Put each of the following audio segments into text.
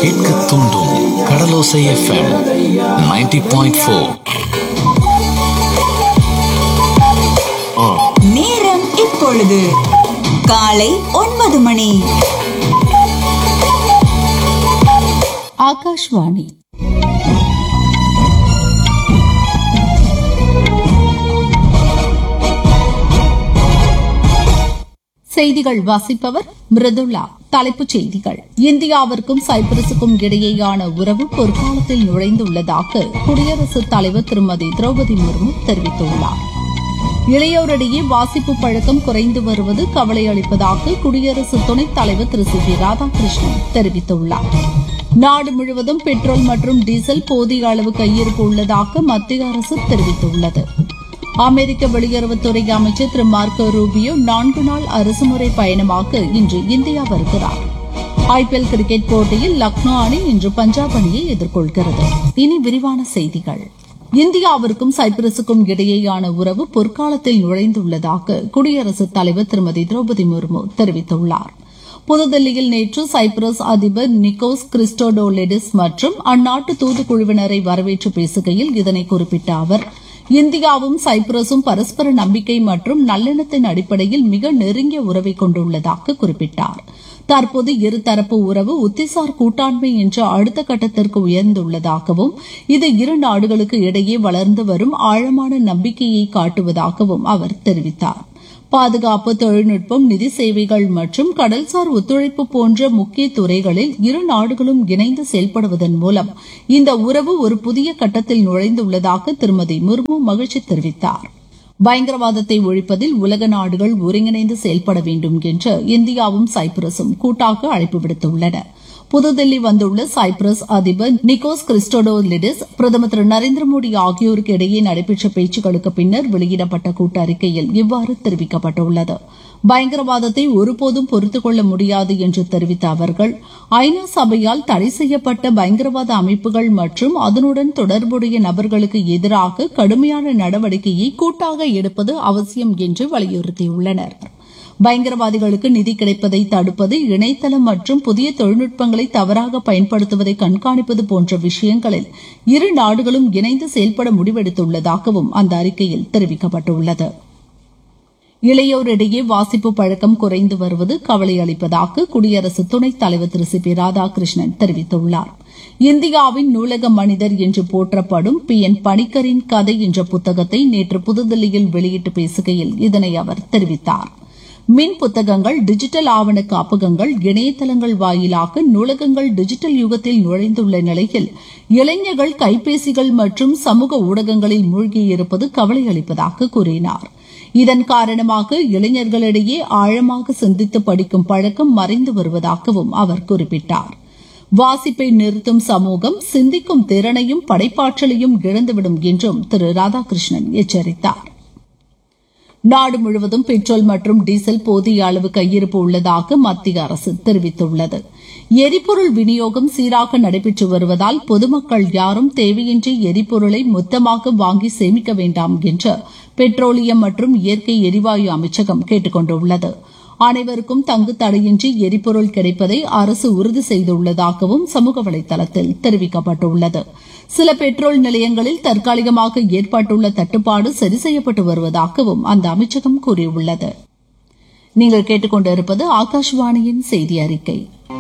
கேட்க தூண்டும் கடலோசை FM 90.4 point four நேரம் இப்பொழுது காலை ஒன்பது மணி ஆகாஷ்வாணி செய்திகள் வாசிப்பவர் மிருதுளா தலைப்புச் செய்திகள் இந்தியாவிற்கும் சைப்ரஸுக்கும் இடையேயான உறவு பொற்காலத்தில் நுழைந்துள்ளதாக குடியரசுத் தலைவர் திருமதி திரௌபதி முர்மு தெரிவித்துள்ளார் இளையோரிடையே வாசிப்பு பழக்கம் குறைந்து வருவது கவலை அளிப்பதாக குடியரசு துணைத் தலைவர் திரு சி பி ராதாகிருஷ்ணன் தெரிவித்துள்ளார் நாடு முழுவதும் பெட்ரோல் மற்றும் டீசல் போதிய அளவு கையிருப்பு உள்ளதாக மத்திய அரசு தெரிவித்துள்ளது அமெரிக்க வெளியுறவுத்துறை அமைச்சர் திரு மார்க்கோ ரூபியோ நான்கு நாள் அரசுமுறை பயணமாக இன்று இந்தியா வருகிறார் ஐபிஎல் கிரிக்கெட் போட்டியில் லக்னோ அணி இன்று பஞ்சாப் அணியை எதிர்கொள்கிறது இனி விரிவான செய்திகள் இந்தியாவிற்கும் சைப்ரஸுக்கும் இடையேயான உறவு பொற்காலத்தில் நுழைந்துள்ளதாக குடியரசுத் தலைவர் திருமதி திரௌபதி முர்மு தெரிவித்துள்ளார் புதுதில்லியில் நேற்று சைப்ரஸ் அதிபர் நிக்கோஸ் கிறிஸ்டோடோலிடிஸ் மற்றும் அந்நாட்டு தூதுக்குழுவினரை வரவேற்று பேசுகையில் இதனை குறிப்பிட்ட அவர் இந்தியாவும் சைப்ரஸும் பரஸ்பர நம்பிக்கை மற்றும் நல்லெண்ணத்தின் அடிப்படையில் மிக நெருங்கிய உறவை கொண்டுள்ளதாக குறிப்பிட்டார் தற்போது இருதரப்பு உறவு உத்திசார் கூட்டாண்மை என்ற அடுத்த கட்டத்திற்கு உயர்ந்துள்ளதாகவும் இது இரு நாடுகளுக்கு இடையே வளர்ந்து வரும் ஆழமான நம்பிக்கையை காட்டுவதாகவும் அவர் தெரிவித்தார் பாதுகாப்பு தொழில்நுட்பம் நிதி சேவைகள் மற்றும் கடல்சார் ஒத்துழைப்பு போன்ற முக்கிய துறைகளில் இரு நாடுகளும் இணைந்து செயல்படுவதன் மூலம் இந்த உறவு ஒரு புதிய கட்டத்தில் நுழைந்துள்ளதாக திருமதி முர்மு மகிழ்ச்சி தெரிவித்தார் பயங்கரவாதத்தை ஒழிப்பதில் உலக நாடுகள் ஒருங்கிணைந்து செயல்பட வேண்டும் என்று இந்தியாவும் சைப்ரஸும் கூட்டாக அழைப்பு விடுத்துள்ளன புதுதில்லி வந்துள்ள சைப்ரஸ் அதிபர் நிக்கோஸ் கிறிஸ்டோடோலிடிஸ் பிரதமர் திரு நரேந்திர மோடி ஆகியோருக்கு இடையே நடைபெற்ற பேச்சுக்களுக்கு பின்னர் வெளியிடப்பட்ட கூட்டறிக்கையில் இவ்வாறு தெரிவிக்கப்பட்டுள்ளது பயங்கரவாதத்தை ஒருபோதும் பொறுத்துக் கொள்ள முடியாது என்று தெரிவித்த அவர்கள் ஐநா சபையால் தடை செய்யப்பட்ட பயங்கரவாத அமைப்புகள் மற்றும் அதனுடன் தொடர்புடைய நபர்களுக்கு எதிராக கடுமையான நடவடிக்கையை கூட்டாக எடுப்பது அவசியம் என்று வலியுறுத்தியுள்ளனர் பயங்கரவாதிகளுக்கு நிதி கிடைப்பதை தடுப்பது இணையதளம் மற்றும் புதிய தொழில்நுட்பங்களை தவறாக பயன்படுத்துவதை கண்காணிப்பது போன்ற விஷயங்களில் இரு நாடுகளும் இணைந்து செயல்பட முடிவெடுத்துள்ளதாகவும் அந்த அறிக்கையில் தெரிவிக்கப்பட்டுள்ளது இளையோரிடையே வாசிப்பு பழக்கம் குறைந்து வருவது கவலை அளிப்பதாக குடியரசு துணைத் தலைவர் திரு சி பி ராதாகிருஷ்ணன் தெரிவித்துள்ளார் இந்தியாவின் நூலக மனிதர் என்று போற்றப்படும் பி என் பணிக்கரின் கதை என்ற புத்தகத்தை நேற்று புதுதில்லியில் வெளியிட்டு பேசுகையில் இதனை அவர் தெரிவித்தார் மின் புத்தகங்கள் டிஜிட்டல் ஆவண காப்பகங்கள் இணையதளங்கள் வாயிலாக நூலகங்கள் டிஜிட்டல் யுகத்தில் நுழைந்துள்ள நிலையில் இளைஞர்கள் கைபேசிகள் மற்றும் சமூக ஊடகங்களில் மூழ்கியிருப்பது கவலை அளிப்பதாக கூறினார் இதன் காரணமாக இளைஞர்களிடையே ஆழமாக சிந்தித்து படிக்கும் பழக்கம் மறைந்து வருவதாகவும் அவர் குறிப்பிட்டார் வாசிப்பை நிறுத்தும் சமூகம் சிந்திக்கும் திறனையும் படைப்பாற்றலையும் இழந்துவிடும் என்றும் திரு ராதாகிருஷ்ணன் எச்சரித்தார் நாடு முழுவதும் பெட்ரோல் மற்றும் டீசல் போதிய அளவு கையிருப்பு உள்ளதாக மத்திய அரசு தெரிவித்துள்ளது எரிபொருள் விநியோகம் சீராக நடைபெற்று வருவதால் பொதுமக்கள் யாரும் தேவையின்றி எரிபொருளை மொத்தமாக வாங்கி சேமிக்க வேண்டாம் என்று பெட்ரோலியம் மற்றும் இயற்கை எரிவாயு அமைச்சகம் கேட்டுக் கொண்டுள்ளது அனைவருக்கும் தங்கு தடையின்றி எரிபொருள் கிடைப்பதை அரசு உறுதி செய்துள்ளதாகவும் சமூக வலைதளத்தில் தெரிவிக்கப்பட்டுள்ளது சில பெட்ரோல் நிலையங்களில் தற்காலிகமாக ஏற்பட்டுள்ள தட்டுப்பாடு சரி செய்யப்பட்டு வருவதாகவும் அந்த அமைச்சகம் கூறியுள்ளது நீங்கள் கேட்டுக்கொண்டிருப்பது ஆகாஷ்வாணியின் செய்தி அறிக்கை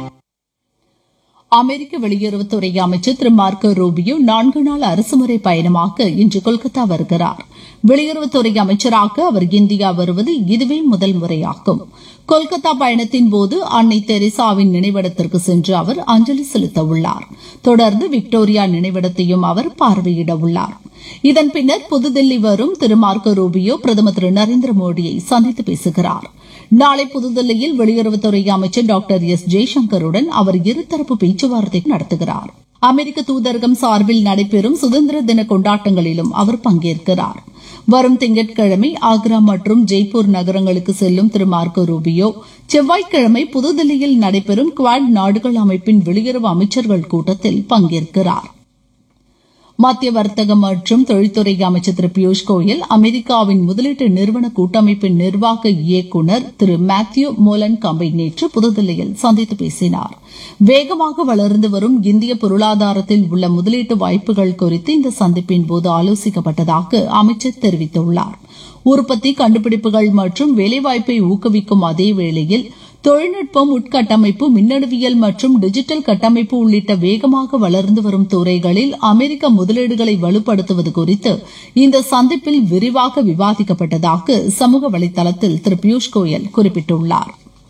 அமெரிக்க வெளியுறவுத்துறை அமைச்சர் திரு மார்க்கோ ரூபியோ நான்கு நாள் அரசுமுறை பயணமாக இன்று கொல்கத்தா வருகிறார் வெளியுறவுத்துறை அமைச்சராக அவர் இந்தியா வருவது இதுவே முதல் முறையாகும் கொல்கத்தா பயணத்தின் போது அன்னை தெரேசாவின் நினைவிடத்திற்கு சென்று அவர் அஞ்சலி செலுத்த உள்ளார் தொடர்ந்து விக்டோரியா நினைவிடத்தையும் அவர் பார்வையிட உள்ளார் இதன் பின்னர் புதுதில்லி வரும் திரு மார்க்கோ ரூபியோ பிரதமர் திரு நரேந்திர மோடியை சந்தித்து பேசுகிறார் நாளை புதுதில்லியில் வெளியுறவுத்துறை அமைச்சர் டாக்டர் எஸ் ஜெய்சங்கருடன் அவர் இருதரப்பு பேச்சுவார்த்தை நடத்துகிறார் அமெரிக்க தூதரகம் சார்பில் நடைபெறும் சுதந்திர தின கொண்டாட்டங்களிலும் அவர் பங்கேற்கிறார் வரும் திங்கட்கிழமை ஆக்ரா மற்றும் ஜெய்ப்பூர் நகரங்களுக்கு செல்லும் திரு மார்க்கோ ரூபியோ செவ்வாய்க்கிழமை புதுதில்லியில் நடைபெறும் குவாட் நாடுகள் அமைப்பின் வெளியுறவு அமைச்சர்கள் கூட்டத்தில் பங்கேற்கிறார் மத்திய வர்த்தக மற்றும் தொழில்துறை அமைச்சர் திரு பியூஷ் கோயல் அமெரிக்காவின் முதலீட்டு நிறுவன கூட்டமைப்பின் நிர்வாக இயக்குநர் திரு மேத்யூ மோலன் கம்பை நேற்று புதுதில்லியில் சந்தித்து பேசினார் வேகமாக வளர்ந்து வரும் இந்திய பொருளாதாரத்தில் உள்ள முதலீட்டு வாய்ப்புகள் குறித்து இந்த சந்திப்பின் போது ஆலோசிக்கப்பட்டதாக அமைச்சர் தெரிவித்துள்ளார் உற்பத்தி கண்டுபிடிப்புகள் மற்றும் வேலைவாய்ப்பை ஊக்குவிக்கும் அதே வேளையில் தொழில்நுட்பம் உட்கட்டமைப்பு மின்னணுவியல் மற்றும் டிஜிட்டல் கட்டமைப்பு உள்ளிட்ட வேகமாக வளர்ந்து வரும் துறைகளில் அமெரிக்க முதலீடுகளை வலுப்படுத்துவது குறித்து இந்த சந்திப்பில் விரிவாக விவாதிக்கப்பட்டதாக சமூக வலைதளத்தில் திரு பியூஷ் கோயல் குறிப்பிட்டுள்ளார்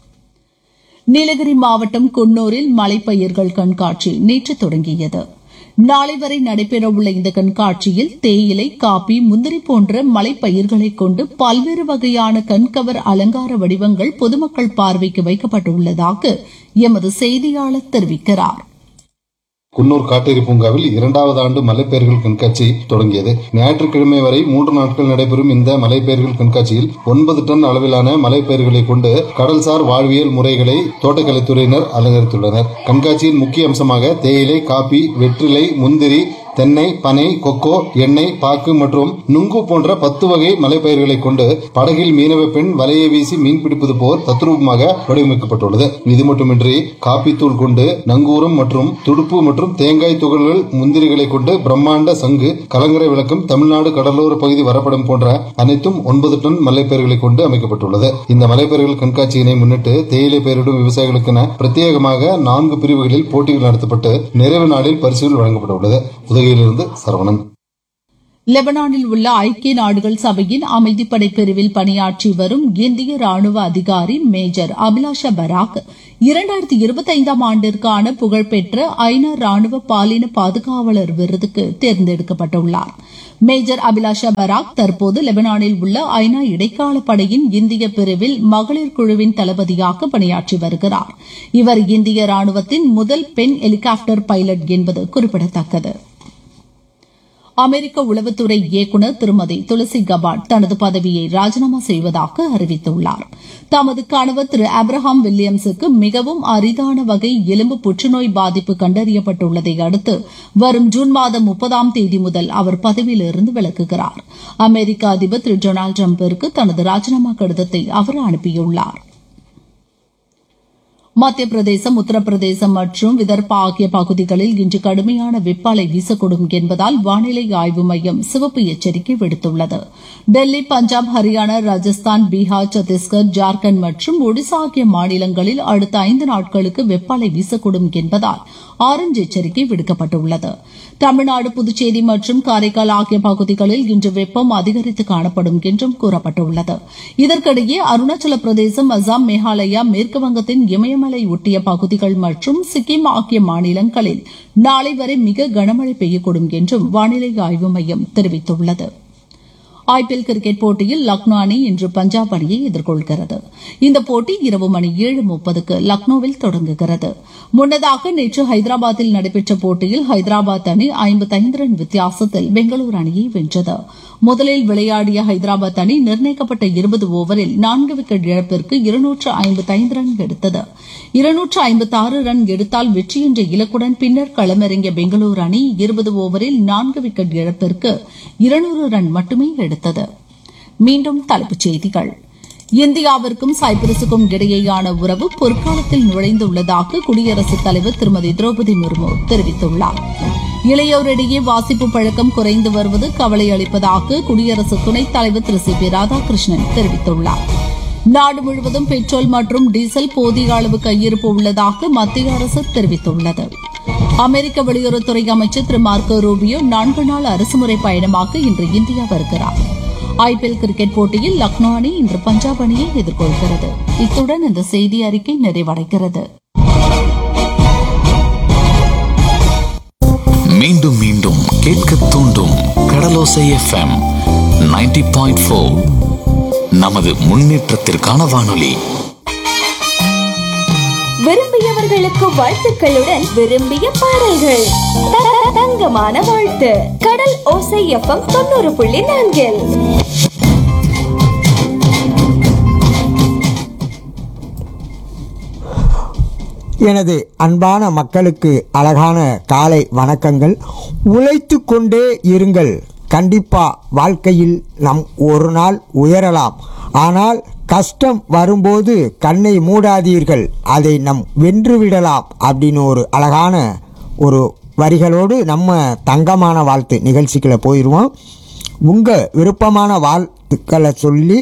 நீலகிரி மாவட்டம் குன்னூரில் மலைப்பயிர்கள் கண்காட்சி நேற்று தொடங்கியது நாளை வரை நடைபெறவுள்ள இந்த கண்காட்சியில் தேயிலை காபி முந்திரி போன்ற மலைப்பயிர்களை கொண்டு பல்வேறு வகையான கண்கவர் அலங்கார வடிவங்கள் பொதுமக்கள் பார்வைக்கு வைக்கப்பட்டுள்ளதாக எமது செய்தியாளர் தெரிவிக்கிறார் குன்னூர் காட்டேரி பூங்காவில் இரண்டாவது ஆண்டு மலைப்பெயர்கள் கண்காட்சி தொடங்கியது ஞாயிற்றுக்கிழமை வரை மூன்று நாட்கள் நடைபெறும் இந்த மலைப்பெயர்கள் கண்காட்சியில் ஒன்பது டன் அளவிலான மலைப்பெயர்களை கொண்டு கடல்சார் வாழ்வியல் முறைகளை தோட்டக்கலைத்துறையினர் அலங்கரித்துள்ளனர் கண்காட்சியின் முக்கிய அம்சமாக தேயிலை காபி வெற்றிலை முந்திரி தென்னை பனை கொக்கோ எண்ணெய் பாக்கு மற்றும் நுங்கு போன்ற பத்து வகை மலைப்பயிர்களை கொண்டு படகில் மீனவ பெண் வலையை வீசி மீன் பிடிப்பது போல் தத்ரூபமாக வடிவமைக்கப்பட்டுள்ளது இது மட்டுமின்றி காப்பி தூள் கொண்டு நங்கூரம் மற்றும் துடுப்பு மற்றும் தேங்காய் துகள்கள் முந்திரிகளை கொண்டு பிரம்மாண்ட சங்கு கலங்கரை விளக்கம் தமிழ்நாடு கடலோர பகுதி வரப்படும் போன்ற அனைத்தும் ஒன்பது டன் மலைப்பயிர்களை கொண்டு அமைக்கப்பட்டுள்ளது இந்த மலைப்பயிர்கள் கண்காட்சியினை முன்னிட்டு தேயிலை பயிரிடும் விவசாயிகளுக்கென பிரத்யேகமாக நான்கு பிரிவுகளில் போட்டிகள் நடத்தப்பட்டு நிறைவு நாளில் பரிசுகள் வழங்கப்பட உள்ளது உதகையிலிருந்து சரவணன் லெபனானில் உள்ள ஐக்கிய நாடுகள் சபையின் அமைதிப்படை பிரிவில் பணியாற்றி வரும் இந்திய ராணுவ அதிகாரி மேஜர் அபிலாஷா பராக் இரண்டாயிரத்தி இருபத்தைந்தாம் ஆண்டிற்கான புகழ்பெற்ற ஐநா ராணுவ பாலின பாதுகாவலர் விருதுக்கு தேர்ந்தெடுக்கப்பட்டுள்ளார் மேஜர் அபிலாஷா பராக் தற்போது லெபனானில் உள்ள ஐநா இடைக்கால படையின் இந்திய பிரிவில் மகளிர் குழுவின் தளபதியாக பணியாற்றி வருகிறார் இவர் இந்திய ராணுவத்தின் முதல் பெண் ஹெலிகாப்டர் பைலட் என்பது குறிப்பிடத்தக்கது அமெரிக்க உளவுத்துறை இயக்குநர் திருமதி துளசி கபாட் தனது பதவியை ராஜினாமா செய்வதாக அறிவித்துள்ளார் தமது கணவர் திரு அப்ரஹாம் வில்லியம்ஸுக்கு மிகவும் அரிதான வகை எலும்பு புற்றுநோய் பாதிப்பு கண்டறியப்பட்டுள்ளதை அடுத்து வரும் ஜூன் மாதம் முப்பதாம் தேதி முதல் அவர் பதவியிலிருந்து விலகுகிறார் அமெரிக்க அதிபர் திரு டொனால்டு டிரம்பிற்கு தனது ராஜினாமா கடிதத்தை அவர் அனுப்பியுள்ளார் மத்திய பிரதேசம் உத்தரப்பிரதேசம் மற்றும் விதர்பா ஆகிய பகுதிகளில் இன்று கடுமையான வெப்பாலை வீசக்கூடும் என்பதால் வானிலை ஆய்வு மையம் சிவப்பு எச்சரிக்கை விடுத்துள்ளது டெல்லி பஞ்சாப் ஹரியானா ராஜஸ்தான் பீகார் சத்தீஸ்கர் ஜார்க்கண்ட் மற்றும் ஒடிசா ஆகிய மாநிலங்களில் அடுத்த ஐந்து நாட்களுக்கு வெப்பாலை வீசக்கூடும் என்பதால் ஆரஞ்ச் எச்சரிக்கை விடுக்கப்பட்டுள்ளது தமிழ்நாடு புதுச்சேரி மற்றும் காரைக்கால் ஆகிய பகுதிகளில் இன்று வெப்பம் அதிகரித்து காணப்படும் என்றும் கூறப்பட்டுள்ளது இதற்கிடையே அருணாச்சல பிரதேசம் அசாம் மேகாலயா மேற்குவங்கத்தின் இமயமலை ஒட்டிய பகுதிகள் மற்றும் சிக்கிம் ஆகிய மாநிலங்களில் நாளை வரை மிக கனமழை பெய்யக்கூடும் என்றும் வானிலை ஆய்வு மையம் தெரிவித்துள்ளது ஐபிஎல் கிரிக்கெட் போட்டியில் லக்னோ அணி இன்று பஞ்சாப் அணியை எதிர்கொள்கிறது இந்த போட்டி இரவு மணி ஏழு முப்பதுக்கு லக்னோவில் தொடங்குகிறது முன்னதாக நேற்று ஹைதராபாத்தில் நடைபெற்ற போட்டியில் ஹைதராபாத் அணி ஐம்பத்தைந்து ரன் வித்தியாசத்தில் பெங்களூரு அணியை வென்றது முதலில் விளையாடிய ஹைதராபாத் அணி நிர்ணயிக்கப்பட்ட இருபது ஓவரில் நான்கு விக்கெட் இழப்பிற்கு இருநூற்று ஐம்பத்தைந்து ரன் எடுத்தது இருநூற்று ஐம்பத்தாறு ரன் எடுத்தால் வெற்றி என்ற இலக்குடன் பின்னர் களமிறங்கிய பெங்களூரு அணி இருபது ஓவரில் நான்கு விக்கெட் இழப்பிற்கு இருநூறு ரன் மட்டுமே எடுத்தது மீண்டும் தலைப்புச் செய்திகள் இந்தியாவிற்கும் சைப்ரஸுக்கும் இடையேயான உறவு பொற்காலத்தில் நுழைந்துள்ளதாக குடியரசுத் தலைவர் திருமதி திரௌபதி முர்மு தெரிவித்துள்ளார் இளையோரிடையே வாசிப்பு பழக்கம் குறைந்து வருவது கவலை அளிப்பதாக குடியரசு துணைத் தலைவர் திரு சி பி ராதாகிருஷ்ணன் தெரிவித்துள்ளார் நாடு முழுவதும் பெட்ரோல் மற்றும் டீசல் போதிய அளவு கையிருப்பு உள்ளதாக மத்திய அரசு தெரிவித்துள்ளது அமெரிக்க வெளியுறவுத்துறை அமைச்சர் திரு மார்க்கோ ரூபியோ நான்கு நாள் அரசுமுறை பயணமாக இன்று இந்தியா வருகிறார் ஐபிஎல் கிரிக்கெட் போட்டியில் லக்னோ அணி இன்று பஞ்சாப் அணியை எதிர்கொள்கிறது இத்துடன் இந்த செய்தி அறிக்கை நிறைவடைகிறது மீண்டும் மீண்டும் கேட்க தூண்டும் கடலோசை எஃப்எம் 90.4 பாயிண்ட் நமது முன்னேற்றத்திற்கான வானொலி விரும்பியவர்களுக்கு வாழ்த்துக்களுடன் விரும்பிய பாடல்கள் த- த- தங்கமான வாழ்த்து கடல் ஓசை எஃப்எம் தொண்ணூறு புள்ளி நான்கில் எனது அன்பான மக்களுக்கு அழகான காலை வணக்கங்கள் உழைத்து கொண்டே இருங்கள் கண்டிப்பா வாழ்க்கையில் நம் ஒரு நாள் உயரலாம் ஆனால் கஷ்டம் வரும்போது கண்ணை மூடாதீர்கள் அதை நம் வென்றுவிடலாம் அப்படின்னு ஒரு அழகான ஒரு வரிகளோடு நம்ம தங்கமான வாழ்த்து நிகழ்ச்சிக்குள்ள போயிடுவோம் உங்கள் விருப்பமான வாழ்த்துக்களை சொல்லி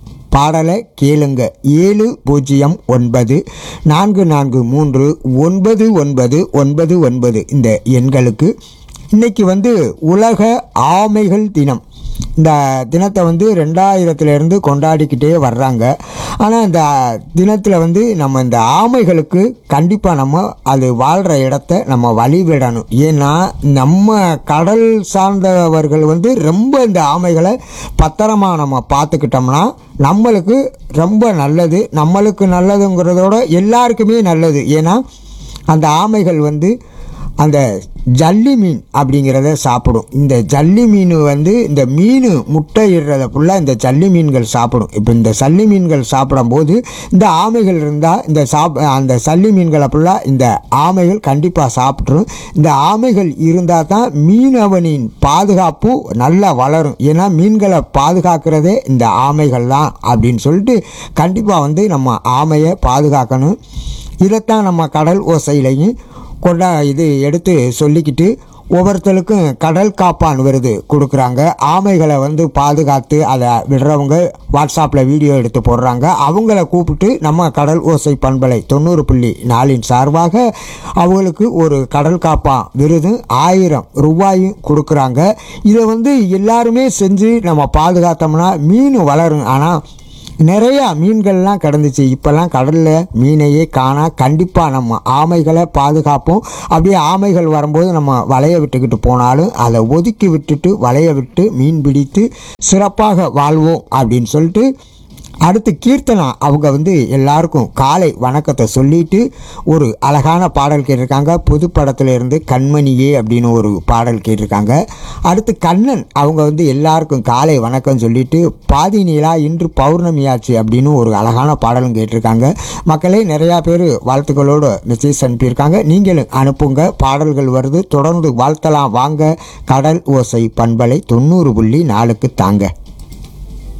பாடலை கேளுங்க ஏழு பூஜ்ஜியம் ஒன்பது நான்கு நான்கு மூன்று ஒன்பது ஒன்பது ஒன்பது ஒன்பது இந்த எண்களுக்கு இன்னைக்கு வந்து உலக ஆமைகள் தினம் இந்த தினத்தை வந்து ரெண்டாயிரத்துலேருந்து கொண்டாடிக்கிட்டே வர்றாங்க ஆனால் இந்த தினத்தில் வந்து நம்ம இந்த ஆமைகளுக்கு கண்டிப்பாக நம்ம அது வாழ்கிற இடத்த நம்ம வழிவிடணும் ஏன்னா நம்ம கடல் சார்ந்தவர்கள் வந்து ரொம்ப இந்த ஆமைகளை பத்திரமா நம்ம பார்த்துக்கிட்டோம்னா நம்மளுக்கு ரொம்ப நல்லது நம்மளுக்கு நல்லதுங்கிறதோட எல்லாருக்குமே நல்லது ஏன்னா அந்த ஆமைகள் வந்து அந்த ஜல்லி மீன் அப்படிங்கிறத சாப்பிடும் இந்த ஜல்லி மீன் வந்து இந்த மீன் முட்டை இடுறத ஃபுல்லாக இந்த ஜல்லி மீன்கள் சாப்பிடும் இப்போ இந்த சல்லி மீன்கள் சாப்பிடும்போது இந்த ஆமைகள் இருந்தால் இந்த சாப் அந்த சல்லி மீன்களை ஃபுல்லாக இந்த ஆமைகள் கண்டிப்பாக சாப்பிட்ரும் இந்த ஆமைகள் இருந்தால் தான் மீனவனின் பாதுகாப்பு நல்லா வளரும் ஏன்னா மீன்களை பாதுகாக்கிறதே இந்த ஆமைகள் தான் அப்படின்னு சொல்லிட்டு கண்டிப்பாக வந்து நம்ம ஆமையை பாதுகாக்கணும் இதைத்தான் நம்ம கடல் ஓசையிலையும் கொண்டா இது எடுத்து சொல்லிக்கிட்டு ஒவ்வொருத்தருக்கும் கடல் காப்பான் விருது கொடுக்குறாங்க ஆமைகளை வந்து பாதுகாத்து அதை விடுறவங்க வாட்ஸ்அப்பில் வீடியோ எடுத்து போடுறாங்க அவங்கள கூப்பிட்டு நம்ம கடல் ஓசை பண்பலை தொண்ணூறு புள்ளி நாலின் சார்பாக அவங்களுக்கு ஒரு கடல் காப்பான் விருது ஆயிரம் ரூபாயும் கொடுக்குறாங்க இதை வந்து எல்லாருமே செஞ்சு நம்ம பாதுகாத்தோம்னா மீன் வளரும் ஆனால் நிறையா மீன்கள்லாம் கிடந்துச்சு இப்போல்லாம் கடலில் மீனையே காணா கண்டிப்பாக நம்ம ஆமைகளை பாதுகாப்போம் அப்படியே ஆமைகள் வரும்போது நம்ம வலைய விட்டுக்கிட்டு போனாலும் அதை ஒதுக்கி விட்டுட்டு வலைய விட்டு மீன் பிடித்து சிறப்பாக வாழ்வோம் அப்படின்னு சொல்லிட்டு அடுத்து கீர்த்தனா அவங்க வந்து எல்லாருக்கும் காலை வணக்கத்தை சொல்லிட்டு ஒரு அழகான பாடல் கேட்டிருக்காங்க புது படத்துல இருந்து கண்மணியே அப்படின்னு ஒரு பாடல் கேட்டிருக்காங்க அடுத்து கண்ணன் அவங்க வந்து எல்லாருக்கும் காலை வணக்கம் சொல்லிட்டு பாதி நீலா இன்று பௌர்ணமியாச்சு அப்படின்னு ஒரு அழகான பாடலும் கேட்டிருக்காங்க மக்களே நிறையா பேர் வாழ்த்துக்களோடு மெசேஜ் அனுப்பியிருக்காங்க நீங்களும் அனுப்புங்க பாடல்கள் வருது தொடர்ந்து வாழ்த்தலாம் வாங்க கடல் ஓசை பண்பலை தொண்ணூறு புள்ளி நாலுக்கு தாங்க